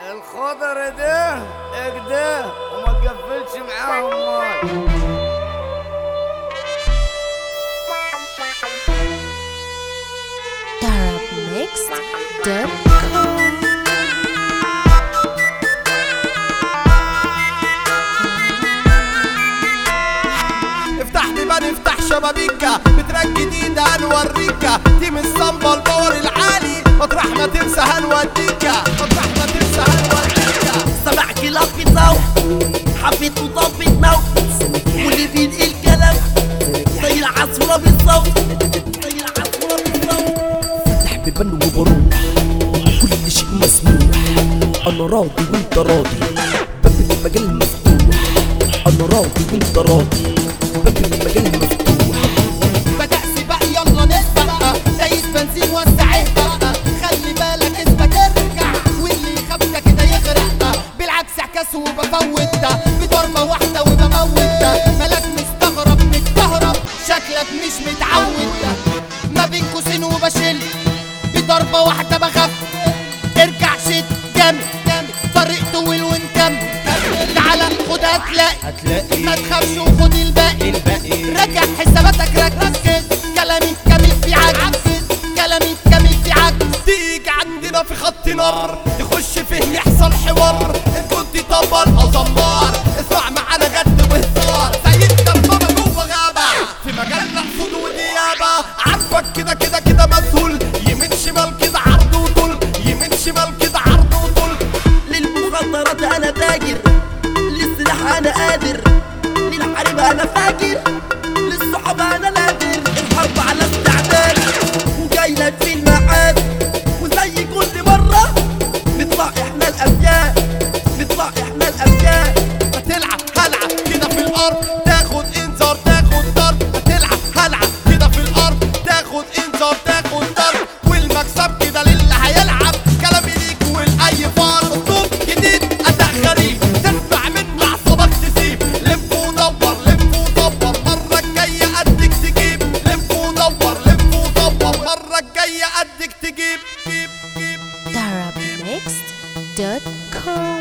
الخضر ده اكده وما تقفلش معاهم مال Mixed.com افتح بيبان افتح شبابيكا بتراك جديدة هنوريكا تيم الصنبا الباور العالي مطرح ما تنسى هنوديكا مطرح ما تنسى هنوديكا سمع كلاب بيتصوت حبيت وطبت موت واللي بينقل كلام زي العصفورة بالصوت زي العصفورة بالصوت فتح بيبان وبروح كل شيء مسموح انا راضي وانت راضي باب المجال مفتوح انا راضي وانت راضي باب المجال مفتوح بدأ سباق يلا نسبق زايد بنزين وسع بقى خلي بالك اثبت ارجع واللي يخافك كده يغرق بالعكس اعكاس وبفوت ده بضربة واحدة وبموت ده مالك مستغرب متكهرب شكلك مش متعود ده ما بين قوسين وبشل بضربة واحدة بخف ارجع شد جامد جامد طريق طويل ونكمل تعالى خد هتلاقي هتلاقي ما تخافش وخد الباقي الباقي راجع حساباتك ركز كلامي كامل في عجز كلامي كامل في عجز تيجي عندنا في خط نار تخش فيه يحصل حوار ان كنت طبل او زمار اسمع معانا جد وهزار زي الدبابة جوه غابة في مجال حدود ونيابة عارفك كده كده كده مسهول يمين شمال كده عرض وطول يمين شمال كده عرض وطول للمخدرات انا تاجر للسلاح انا قادر للحرب انا فاجر للصحاب انا نادر الحرب على استعداد وجاي لك في الميعاد وزي كل مرة نطلع احنا الابيات نطلع احنا الابيات هتلعب هلعب كده في الارض تاخد انذار تاخد ضرب هتلعب هلعب كده في الارض تاخد انذار تاخد ضرب والمكسب كده للي هيلعب كلامي ليك ولاي فار اسلوب جديد اداء غريب تسمع من معصبك تسيب لف ودور لف ودور مره الجايه قدك تجيب لف ودور لف ودور مره الجايه قدك تجيب جيب جيب Darabmixed.com